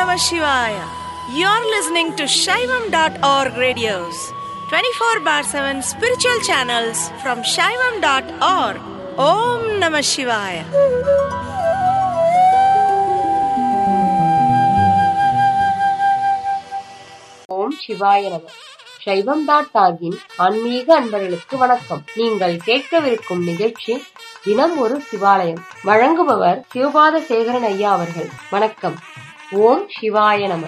Namah Shivaya. You're listening to Shaivam.org radios, 24 bar 7 spiritual channels from Shaivam.org. Om Namah Shivaya. ஓம் சிவாய நம சைவம் dot டாகின் ஆன்மீக அன்பர்களுக்கு வணக்கம் நீங்கள் கேட்கவிருக்கும் நிகழ்ச்சி தினம் ஒரு சிவாலயம் வழங்குபவர் சிவபாத சேகரன் ஐயா அவர்கள் வணக்கம் ஓம் சிவாய நம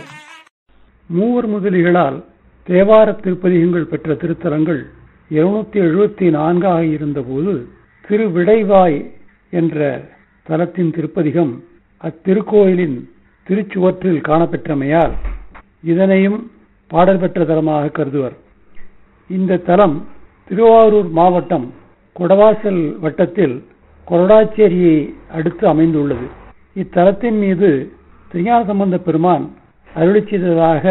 மூவர் முதலிகளால் தேவார திருப்பதிகங்கள் பெற்ற திருத்தலங்கள் இருநூத்தி எழுபத்தி நான்காக இருந்தபோது திருவிடைவாய் என்ற தலத்தின் திருப்பதிகம் அத்திருக்கோயிலின் திருச்சுவற்றில் காணப்பெற்றமையால் இதனையும் பாடல் பெற்ற தலமாக கருதுவர் இந்த தலம் திருவாரூர் மாவட்டம் கொடவாசல் வட்டத்தில் கொரடாச்சேரியை அடுத்து அமைந்துள்ளது இத்தலத்தின் மீது திருஞான சம்பந்த பெருமான் அருளி செய்ததாக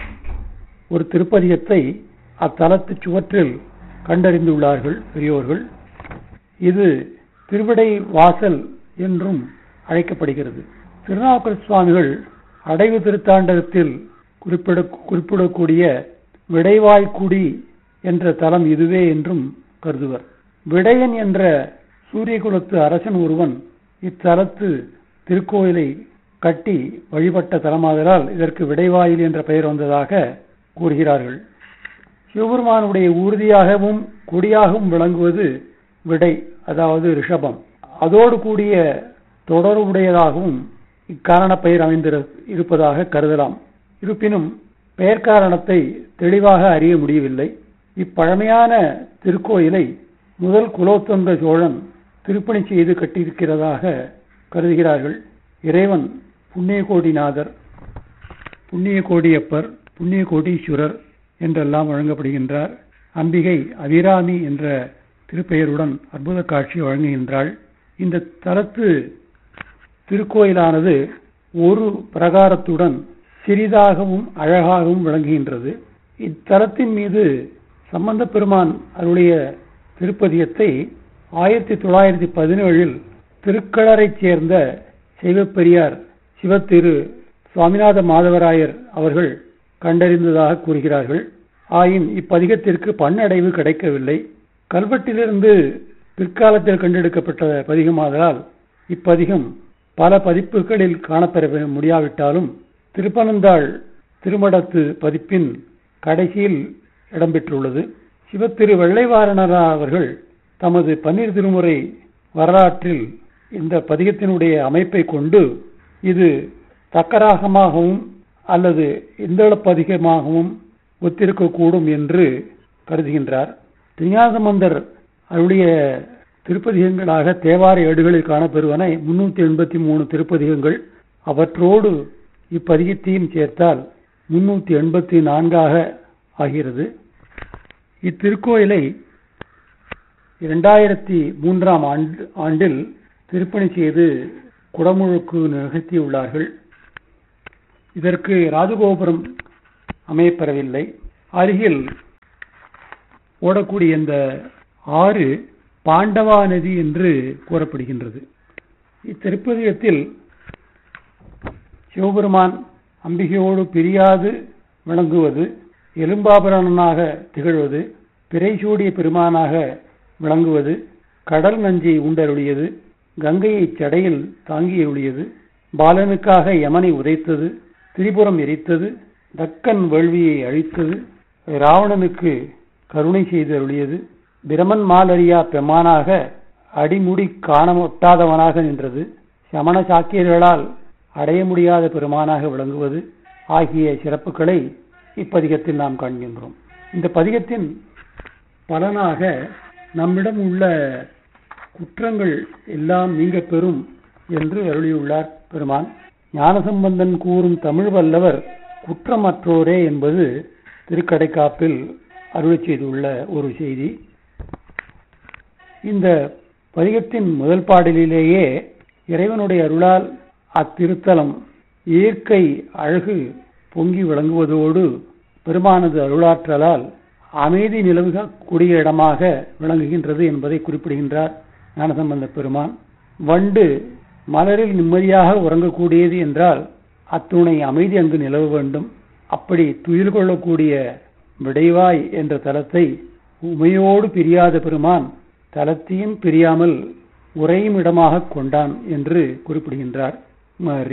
ஒரு திருப்பதிகத்தை அத்தலத்து சுவற்றில் கண்டறிந்துள்ளார்கள் பெரியோர்கள் இது திருவிடை வாசல் என்றும் அழைக்கப்படுகிறது திருநாவுக்கர் சுவாமிகள் அடைவு திருத்தாண்டகத்தில் குறிப்பிட குறிப்பிடக்கூடிய விடைவாய்க்குடி என்ற தலம் இதுவே என்றும் கருதுவர் விடையன் என்ற சூரியகுலத்து அரசன் ஒருவன் இத்தலத்து திருக்கோயிலை கட்டி வழிபட்ட தலமாதலால் இதற்கு விடைவாயில் என்ற பெயர் வந்ததாக கூறுகிறார்கள் சிவபெருமானுடைய ஊர்தியாகவும் கொடியாகவும் விளங்குவது விடை அதாவது ரிஷபம் அதோடு கூடிய தொடர்புடையதாகவும் இக்காரண பெயர் அமைந்திரு இருப்பதாக கருதலாம் இருப்பினும் பெயர் காரணத்தை தெளிவாக அறிய முடியவில்லை இப்பழமையான திருக்கோயிலை முதல் குலோத்துங்க சோழன் திருப்பணி செய்து கட்டியிருக்கிறதாக கருதுகிறார்கள் இறைவன் புண்ணியகோடிநாதர் புண்ணியகோடியப்பர் புண்ணியகோடீஸ்வரர் என்றெல்லாம் வழங்கப்படுகின்றார் அம்பிகை அபிராமி என்ற திருப்பெயருடன் அற்புத காட்சி வழங்குகின்றாள் இந்த தலத்து திருக்கோயிலானது ஒரு பிரகாரத்துடன் சிறிதாகவும் அழகாகவும் விளங்குகின்றது இத்தலத்தின் மீது சம்பந்த பெருமான் அருளிய திருப்பதியத்தை ஆயிரத்தி தொள்ளாயிரத்தி பதினேழில் திருக்களரைச் சேர்ந்த சிவப்பெரியார் சிவத்திரு சுவாமிநாத மாதவராயர் அவர்கள் கண்டறிந்ததாக கூறுகிறார்கள் ஆயின் இப்பதிகத்திற்கு பண்ணடைவு கிடைக்கவில்லை கல்வெட்டிலிருந்து பிற்காலத்தில் கண்டெடுக்கப்பட்ட பதிகமாதலால் இப்பதிகம் பல பதிப்புகளில் காணப்பெற முடியாவிட்டாலும் திருப்பனந்தாள் திருமடத்து பதிப்பின் கடைசியில் இடம்பெற்றுள்ளது சிவத்திரு வெள்ளைவாரணர் அவர்கள் தமது பன்னீர் திருமுறை வரலாற்றில் இந்த பதிகத்தினுடைய அமைப்பை கொண்டு இது தக்கராகமாகவும் அல்லது இந்தள பதிகமாகவும் ஒத்திருக்கக்கூடும் என்று கருதுகின்றார் திருஞாசமந்தர் அவருடைய திருப்பதிகங்களாக தேவார ஏடுகளில் காணப்பெறுவன முன்னூத்தி எண்பத்தி மூணு திருப்பதிகங்கள் அவற்றோடு இப்பதிகத்தையும் சேர்த்தால் முன்னூத்தி எண்பத்தி நான்காக ஆகிறது இத்திருக்கோயிலை இரண்டாயிரத்தி மூன்றாம் ஆண்டு ஆண்டில் திருப்பணி செய்து குடமுழுக்கு நிகழ்த்தியுள்ளார்கள் இதற்கு ராஜகோபுரம் அமையப்பெறவில்லை அருகில் ஓடக்கூடிய இந்த ஆறு பாண்டவா நதி என்று கூறப்படுகின்றது இத்திருப்பதிகத்தில் சிவபெருமான் அம்பிகையோடு பிரியாது விளங்குவது எலும்பாபரணனாக திகழ்வது பிறை சூடிய பெருமானாக விளங்குவது கடல் நஞ்சை உண்டருளியது கங்கையை சடையில் தாங்கியருளியது பாலனுக்காக யமனை உதைத்தது திரிபுரம் எரித்தது தக்கன் வேள்வியை அழித்தது ராவணனுக்கு கருணை செய்து அருளியது பிரமன் மாலரியா பெமானாக அடிமுடி காண ஒட்டாதவனாக நின்றது சமண சாக்கியர்களால் அடைய முடியாத பெருமானாக விளங்குவது ஆகிய சிறப்புகளை இப்பதிகத்தில் நாம் காண்கின்றோம் இந்த பதிகத்தின் பலனாக நம்மிடம் உள்ள குற்றங்கள் எல்லாம் நீங்க பெறும் என்று அருளியுள்ளார் பெருமான் ஞானசம்பந்தன் கூறும் தமிழ் வல்லவர் குற்றமற்றோரே என்பது திருக்கடைக்காப்பில் அருளி செய்துள்ள ஒரு செய்தி இந்த பதிகத்தின் முதல் பாடலிலேயே இறைவனுடைய அருளால் அத்திருத்தலம் இயற்கை அழகு பொங்கி விளங்குவதோடு பெருமானது அருளாற்றலால் அமைதி நிலவுகக்கூடிய இடமாக விளங்குகின்றது என்பதை குறிப்பிடுகின்றார் ஞானசம்பந்த பெருமான் வண்டு மலரில் நிம்மதியாக உறங்கக்கூடியது என்றால் அத்துணை அமைதி அங்கு நிலவ வேண்டும் அப்படி துயில் கொள்ளக்கூடிய விடைவாய் என்ற தலத்தை உமையோடு பிரியாத பெருமான் தலத்தையும் பிரியாமல் உறையும் இடமாக கொண்டான் என்று குறிப்பிடுகின்றார்